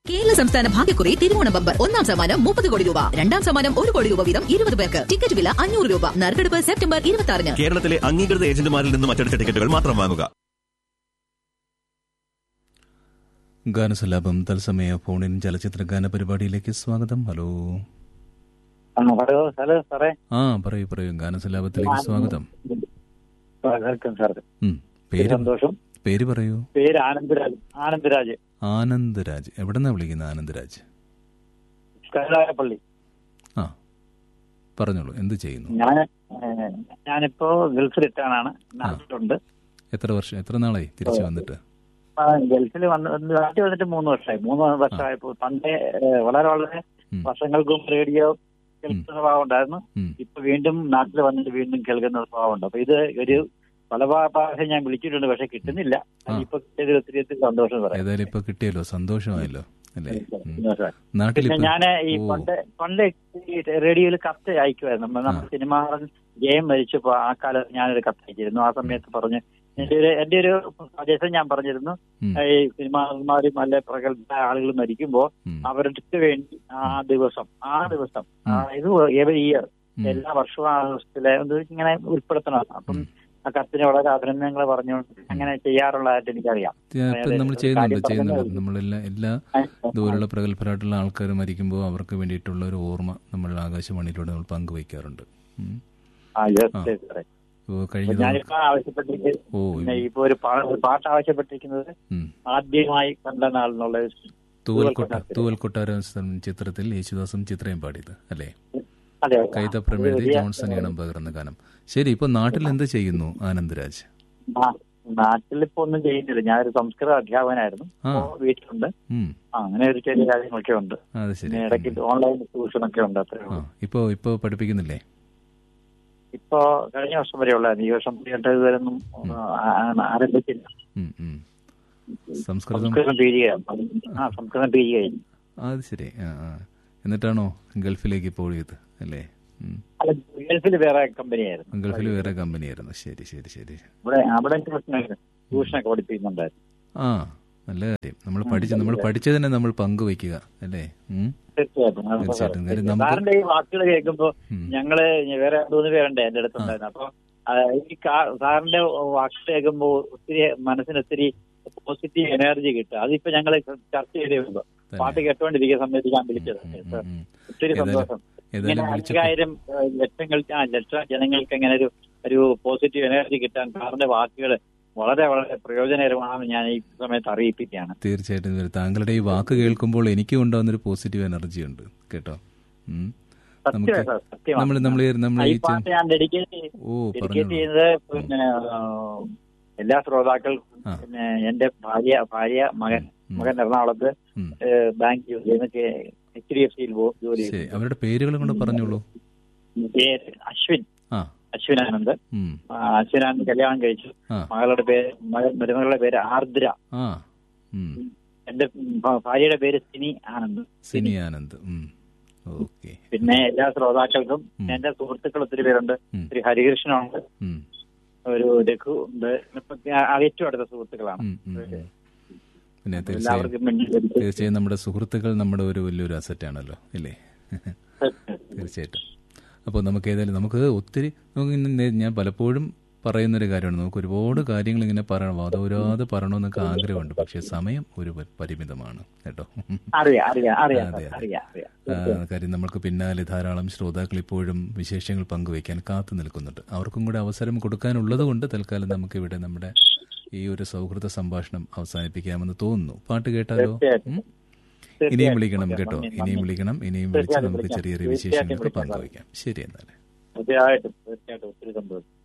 കേരള സംസ്ഥാന ഭാഗ്യക്കുറി തിരുവോണ ബമ്പർ ഒന്നാം സമ്മാനം മുപ്പത് കോടി രൂപ രണ്ടാം സമ്മാനം ഒരു കോടി രൂപ വീതം ഇരുപത് പേർക്ക് ടിക്കറ്റ് വില അഞ്ഞൂറ് രൂപ നറുക്കെടുപ്പ് സെപ്റ്റംബർ ഇരുപത്തി ആറിന് കേരളത്തിലെ അംഗീകൃത ഏജന്റുമാരിൽ നിന്നും അച്ചടിച്ച ടിക്കറ്റുകൾ മാത്രം വാങ്ങുക ഗാനസലാപം തത്സമയ ഫോണിൻ ചലച്ചിത്ര ഗാന പരിപാടിയിലേക്ക് സ്വാഗതം ഹലോ ആ, ഹലോ ഹലോ സാറേ ആ പറയൂ പറയൂ ഗാനസലാപത്തിലേക്ക് സ്വാഗതം വെൽക്കം സാർ ഉം, പേര് സന്തോഷം പേര് പറയൂ പേര് ആനന്ദരാജ് ആനന്ദരാജ് ആനന്ദ് എവിടെന്നാ വിളിക്കുന്നത് ആനന്ദ് രാജ് കരുനാഗപ്പള്ളി ആ പറഞ്ഞോളൂ എന്ത് ചെയ്യുന്നു ഞാൻ ഏഹ്, ഞാനിപ്പോ ഗൾഫ് റിട്ടേൺ ആണ് നാട്ടിലുണ്ട് എത്ര വർഷം എത്ര നാളായി തിരിച്ചു വന്നിട്ട് ആ, ഗൾഫിൽ വന്ന് വന്ന് നാട്ടിൽ വന്നിട്ട് മൂന്ന് വർഷമായി മൂന്ന് വർഷമായപ്പോ പണ്ടേ ഏഹ്, വളരെ വളരെ ഉം. വർഷങ്ങൾക്ക് മുമ്പ് റേഡിയോ കേൾക്കുന്ന സ്വഭാവം ഉണ്ടായിരുന്നു ഉം, ഇപ്പൊ വീണ്ടും നാട്ടിൽ വന്നിട്ട് വീണ്ടും കേൾക്കുന്ന സ്വഭാവമുണ്ട് അപ്പൊ ഇത് ഒരു പല പ്രാ- പ്രാവശ്യം ഞാൻ വിളിച്ചിട്ടുണ്ട് പക്ഷെ കിട്ടുന്നില്ല ആ. ഇപ്പൊ കിട്ടിയതിൽ ഒത്തിരി ഒത്തിരി സന്തോഷം പറയാം ഏതായാലും ഇപ്പൊ കിട്ടിയല്ലോ സന്തോഷമായല്ലോ അല്ലേ ഉം. സന്തോഷമായി. നാട്ടിൽ പിന്നെ ഞാൻ ഈ ഓ. പണ്ട് പണ്ട് ഈ റേഡിയോയിൽ കത്ത് അയക്കുമായിരുന്നു നമ്മൾ നമ്മുടെ സിനിമ ജയം മരിച്ചപ്പോ ആ കാലത്ത് ഞാനൊരു കത്ത് അയച്ചിരുന്നു ആ സമയത്ത് പറഞ്ഞു എന്റെ ഒരു എന്റെ ഒരു സജഷൻ ഞാൻ പറഞ്ഞിരുന്നു ഉം, ഈ സിനിമാമാരും നല്ല പ്രഗത്ഭ ആളുകൾ മരിക്കുമ്പോ ഉം, അവർക്ക് വേണ്ടി ആ ദിവസം ആ ദിവസം ആ, ഇത് എവറി ഇയർ ഉം. എല്ലാ വർഷവും ആ ദിവസത്തിലെ ഇത് ഇങ്ങനെ ഉൾപ്പെടുത്തണം അപ്പം ഉം. ആ കത്തിന് വളരെ അഭിനന്ദനങ്ങൾ പറഞ്ഞുകൊണ്ട് അങ്ങനെ ചെയ്യാറുള്ളതായിട്ട് എനിക്കറിയാം ഇപ്പൊ നമ്മൾ ഒരു ചെയ്യുന്നുണ്ട് കാര്യം ചെയ്യുന്നുണ്ട് പറഞ്ഞാൽ നമ്മളെല്ലാ എല്ലാ ഇതുപോലുള്ള പ്രഗത്ഭരായിട്ടുള്ള ആൾക്കാർ മരിക്കുമ്പോൾ അവർക്ക് വേണ്ടിയിട്ടുള്ള ഒരു ഓർമ്മ നമ്മൾ ആകാശവാണിയിലൂടെ നമ്മൾ പങ്കുവയ്ക്കാറുണ്ട് ഉം. ആ yes, ആ. yes, correct. ഇപ്പോൾ അപ്പൊ കഴിഞ്ഞ ഞാനിപ്പോ ആവശ്യപ്പെട്ടിരിക്കുന്നത് ഓ പിന്നെ ഇപ്പൊ ഒരു പാ- ഒരു പാട്ട് ആവശ്യപ്പെട്ടിരിക്കുന്നത് ഉം. ആദ്യമായി കണ്ട നാൾ എന്നുള്ള ഒരു തൂവൽക്കൊട്ട കൊട്ടാരം. തൂവൽക്കൊട്ടാര ചിത്രത്തിൽ യേശുദാസും ചിത്രയും പാടിയത് അല്ലേ അതെ കൈതപ്രം ഒരു എഴുതി വലിയ- ജോൺസൺ ഈണം പകർന്ന ഗാനം ശരി ഇപ്പൊ നാട്ടിൽ എന്ത് ചെയ്യുന്നു ആനന്ദ്രാജ് ആ, നാട്ടിലിപ്പോ ഒന്നും ചെയ്യുന്നില്ല ഞാനൊരു സംസ്കൃത അധ്യാപകനായിരുന്നു ആ. ഇപ്പോ വീട്ടിലുണ്ട് ഉം ആ, അങ്ങനെ ഒരു ചെറിയ കാര്യങ്ങളൊക്കെ ഉണ്ട് അത് ശരി പിന്നെ ഇടയ്ക്ക് ഓൺലൈൻ ട്യൂഷനൊക്കെ ഉണ്ട് അത്രേ ആ ഉള്ളൂ ഇപ്പൊ ഇപ്പൊ പഠിപ്പിക്കുന്നില്ലേ ഇപ്പൊ കഴിഞ്ഞ വർഷം വരെ ഉള്ളായിരുന്നു ഈ വർഷം പുതിയതായിട്ട് ഇതുവരെയൊന്നും ആ, ആ, ആരംഭിച്ചില്ല ഉം, ഉം. സംസ്കൃതം സംസ്കൃതം പി ജി ആ സംസ്കൃതം പി ജി കഴിഞ്ഞു അത് ശരി ആ ആ എന്നിട്ടാണോ ഗൾഫിലേക്ക് പോയത് അല്ലേ ഉം. അല്ല ഗൾഫിൽ വേറെ കമ്പനിയായിരുന്നു ഗൾഫിൽ വേറെ കമ്പനിയായിരുന്നു ശരി ശരി ശരി ഇവിടെ അവിടെ ട്യൂഷനൊക്കെ ട്യൂഷനൊക്കെ പഠിപ്പിക്കുന്നുണ്ടായിരുന്നു ആ നല്ല കാര്യം നമ്മൾ പഠിച്ച നമ്മൾ പഠിച്ചതിനെ നമ്മൾ പങ്കുവയ്ക്കുക അല്ലേ ഉം. തീർച്ചയായിട്ടും അത് തീർച്ചയായിട്ടും. കാര്യം സാറേ. നമുക്ക് സാറിന്റെ ഈ വാക്കുകൾ കേൾക്കുമ്പോ ഉം. ഞങ്ങള് മൂന്ന് പേരുണ്ട് എന്റെ അടുത്തുണ്ടായിരുന്നു അപ്പൊ ആ, ഈ കാ- സാറിന്റെ വാക്കുകൾ കേൾക്കുമ്പോ ഒത്തിരി മനസ്സിന് ഒത്തിരി പോസിറ്റീവ് എനർജി കിട്ടുക അതിപ്പോ ഞങ്ങള് ചർച്ച ചെയ്തേ ഉള്ളൂ പാട്ട് കേട്ടോണ്ടിരിക്കുന്ന സമയത്ത് ഞാൻ വിളിച്ചത് ഉം, ഉം, ഉം. ഒത്തിരി ഏതായാലും- സന്തോഷം ഇങ്ങനെ ഏതായാലും വിളിച്ചപ്പോൾ അധികായിരം ഏഹ്, ലക്ഷങ്ങൾ ആ ലക്ഷ ജനങ്ങൾക്ക് ഇങ്ങനെ ഒരു ഒരു പോസിറ്റീവ് എനർജി കിട്ടാൻ സാറിന്റെ വാക്കുകൾ വളരെ വളരെ പ്രയോജനകരമാണെന്ന് ഞാൻ ഈ സമയത്ത് അറിയിപ്പിക്കുകയാണ് തീർച്ചയായിട്ടും ഇത് താങ്കളുടെ ഈ വാക്ക് കേൾക്കുമ്പോൾ എനിക്കും ഉണ്ടാകുന്നൊരു പോസിറ്റീവ് എനർജി ഉണ്ട് കേട്ടോ ഉം. നമുക്ക് സത്യമാണ് സാർ, സത്യമാണ്. നമ്മൾ നമ്മൾ നമ്മൾ ഈ ഈ ചെ- പാട്ട് ഞാൻ ഡെഡിക്കേറ്റ് ഓ ഡെഡിക്കേറ്റ് പറഞ്ഞു ചെയ്യുന്നത് പിന്നെ ആ, എല്ലാ ശ്രോതാക്കൾക്കും ആ. പിന്നെ എന്റെ ഭാര്യ ഭാര്യ മകൻ ഉം. മകൻ എറണാകുളത്ത് ഉം. ഏഹ്, ബാങ്ക് ജോലി ചെയ്യുന്ന എച്ച് ഡി എഫ് സിയിൽ ജോലി ശരി ചെയ്യുന്നു. അവരുടെ പേരുകളും കൊണ്ട് പറഞ്ഞോളൂ പേര് അശ്വിൻ ആ അശ്വിനാനന്ദ് ഉം. ആ, അശ്വിനാനന്ദ് കല്യാണം കഴിച്ചു ആ മകളുടെ പേര് മകൾ മരുമകളുടെ പേര് ആർദ്ര ആ ഉം. എന്റെ ഭ- ഭാര്യയുടെ പേര് സിനി ആനന്ദ് സിനി ആനന്ദ് ഉം. ഓക്കെ പിന്നെ എല്ലാ ശ്രോതാക്കൾക്കും ഉം. എന്റെ സുഹൃത്തുക്കൾ ഒത്തിരി പേരുണ്ട് ഉം. ശ്രീ ഹരികൃഷ്ണനുണ്ട് ഉം. ഒരു രഘു ഉണ്ട് ഇപ്പൊ ആ ഏറ്റവും അടുത്ത സുഹൃത്തുക്കളാണ് ഉം, ഉം, ഉം. പിന്നെ തീർച്ചയായും എല്ലാവർക്കും വേണ്ടി ഡെഡിക്കേറ്റ് തീർച്ചയായും നമ്മുടെ സുഹൃത്തുക്കൾ നമ്മുടെ ഒരു വലിയൊരു അസറ്റ് ആണല്ലോ ഇല്ലേ തീർച്ചയായിട്ടും അപ്പോൾ നമുക്ക് ഏതായാലും നമുക്ക് ഒത്തിരി നമുക്ക് ഇന്ന് നേ- ഞാൻ പലപ്പോഴും പറയുന്നൊരു കാര്യമാണ് നമുക്ക് ഒരുപാട് കാര്യങ്ങൾ ഇങ്ങനെ പറയണം വാദവരാതെ പറയണമെന്നൊക്കെ ആഗ്രഹമുണ്ട് പക്ഷേ സമയം ഒരു പ- പരിമിതമാണ് കേട്ടോ അറിയാം അറിയാം അറിയാം അതെ, സാർ, അതെ. അറിയാം അറിയാം ആ, കാര്യം നമ്മൾക്ക് പിന്നാലെ ധാരാളം ശ്രോതാക്കൾ ഇപ്പോഴും വിശേഷങ്ങൾ പങ്കുവയ്ക്കാൻ കാത്തു നിൽക്കുന്നുണ്ട് അവർക്കും കൂടെ അവസരം കൊടുക്കാനുള്ളത് കൊണ്ട് തൽക്കാലം നമുക്കിവിടെ നമ്മുടെ ഈ ഒരു സൗഹൃദ സംഭാഷണം അവസാനിപ്പിക്കാമെന്ന് തോന്നുന്നു പാട്ട് കേട്ടാലോ തീർച്ചയായിട്ടും. ഉം? തീർച്ചയായിട്ടും. ഇനിയും വിളിക്കണം ഓക്കേ, കേട്ടോ നന്ദി, ഇനിയും നന്ദി. വിളിക്കണം ഇനിയും വിളിച്ച് തീർച്ചയായിട്ടും നമുക്ക് വിളിക്കാം. ചെറിയ ചെറിയ തീർച്ചയായിട്ടും വിശേഷങ്ങളൊക്കെ വിളിക്കാം. പങ്കുവയ്ക്കാം ശരി എന്നാൽ തീർച്ചയായിട്ടും തീർച്ചയായിട്ടും ഒത്തിരി സന്തോഷം